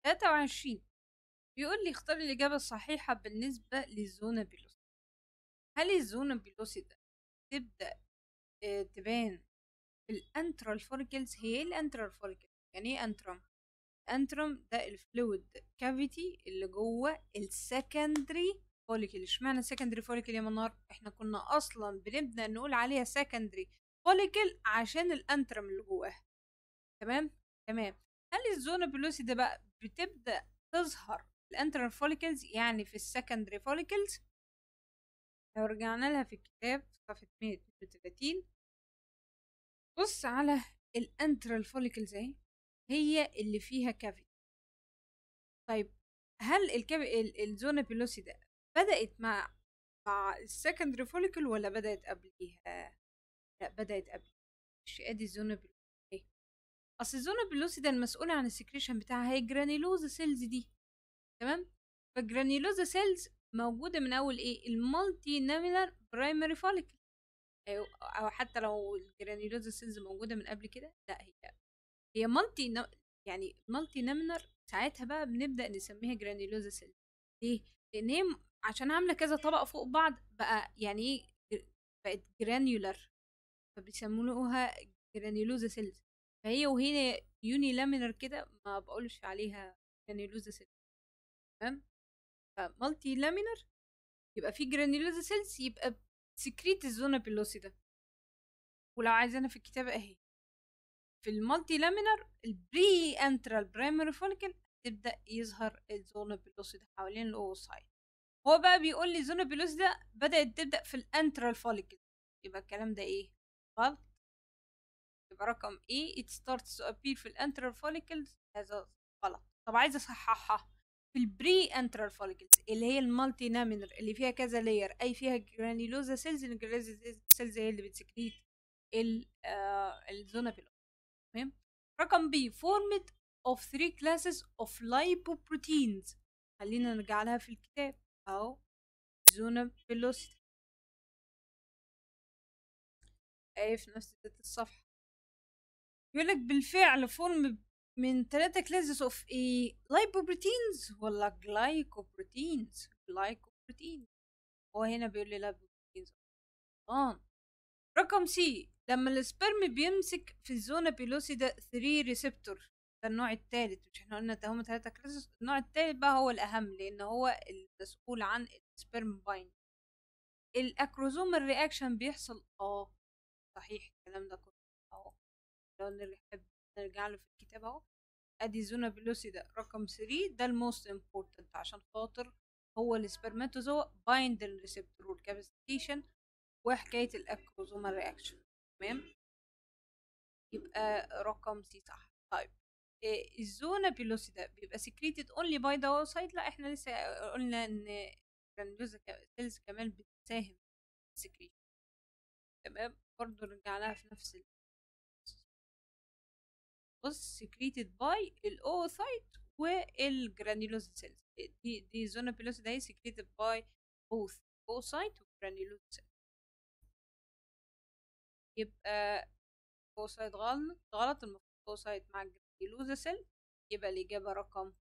23 بيقول لي اختار الإجابة الصحيحة بالنسبة للزونا بيلوسي هل الزونا بيلوسي ده تبدأ آه، تبان في الانترال فوليكلز هي ايه الانترال فوليكل يعني ايه انترم انترم ده الفلويد كافيتي اللي جوه السكندري فوليكل اشمعنى سكندري فوليكل يا منار احنا كنا اصلا بنبدا نقول عليها سكندري فوليكل عشان الانترم اللي جواها تمام تمام هل الزونا بلوسي ده بقى بتبدا تظهر الانترال فوليكلز يعني في السكندري فوليكلز لو رجعنا لها في الكتاب في صفحه 132 بص على الانترال فوليكلز اهي هي اللي فيها كافيتي طيب هل الكافي الزونا بيلوسي ده بدأت مع مع السكندري فوليكل ولا بدأت قبليها لا بدأت قبل مش ادي الزونا بيلوسي اصل الزونا بيلوسي ده المسؤولة عن السكريشن بتاعها هي جرانيلوزا سيلز دي تمام فالجرانيلوزا سيلز موجودة من أول إيه المالتي ناميلر برايمري فوليكل أو حتى لو الجرانيلوزا سيلز موجودة من قبل كده لا هي هي مالتي نا... يعني مالتي ناميلر ساعتها بقى بنبدأ نسميها جرانيلوزا سيلز ليه؟ لأن هي عشان عاملة كذا طبقة فوق بعض بقى يعني إيه بقت جرانيولر فبيسموها جرانيلوزا سيلز فهي وهي يوني لامينر كده ما بقولش عليها جرانيلوزا سيلز تمام فمالتي لامينر يبقى في جرانيلوزا سيلز يبقى سكريت الزونا بيلوسي ده ولو عايزانا في الكتابة اهي في المالتي لامينر البري انترال برايمري فوليكل تبدا يظهر الزونا بيلوسي ده حوالين الاوسايت هو بقى بيقول لي الزونا بيلوسي ده بدات تبدا في الانترال فوليكل يبقى الكلام ده ايه غلط يبقى رقم ايه it starts to appear في الانترال فوليكلز هذا غلط طب عايزه اصححها في البري انترال فوليكلز اللي هي المالتي نامينر اللي فيها كذا لاير اي فيها جرانيلوزا سيلز الجرانيلوزا سيلز هي اللي بتسكريت الزونا بيلوسي تمام رقم بي formed of three classes of lipoproteins خلينا نرجع لها في الكتاب اهو زونا فيلوسيتي اهي في نفس الصفحة يقول لك بالفعل فورم من ثلاثة كلاسز اوف ايه لايبوبروتينز ولا جلايكوبروتينز جلايكوبروتينز هو هنا بيقول لي لايبوبروتينز اه رقم سي لما السبرم بيمسك في الزونا بيلوسيدا 3 ريسبتور ده النوع الثالث مش احنا قلنا هما ثلاثة كلاسز النوع الثالث بقى هو الأهم لأن هو المسؤول عن السبرم باين الأكروزوم الرياكشن بيحصل اه صحيح الكلام ده كله اهو لو نحب نرجع له في الكتاب اهو ادي زونا بيلوسيدا رقم 3 ده الموست امبورتنت عشان خاطر هو السبرماتوزوا بايند الريسبتور والكابستيشن وحكاية الأكروزومال رياكشن تمام يبقى رقم سي صح طيب إيه الزونا بيلوسيدا بيبقى سكريتد اونلي باي ذا اوسايت لا احنا لسه قلنا ان جرانيولوزا سيلز كمان بتساهم في السكريشن تمام برضه رجع لها في نفس ال بص سكريتد باي الاوسايت والجرانيولوزا سيلز دي دي زونا بيلوسيدا هي سكريتد باي بوث اوسايت وجرانيولوزا سيلز يبقى اوسايد غلط غلط المفروض اوسايد مع الجلوزا سيل يبقى الإجابة رقم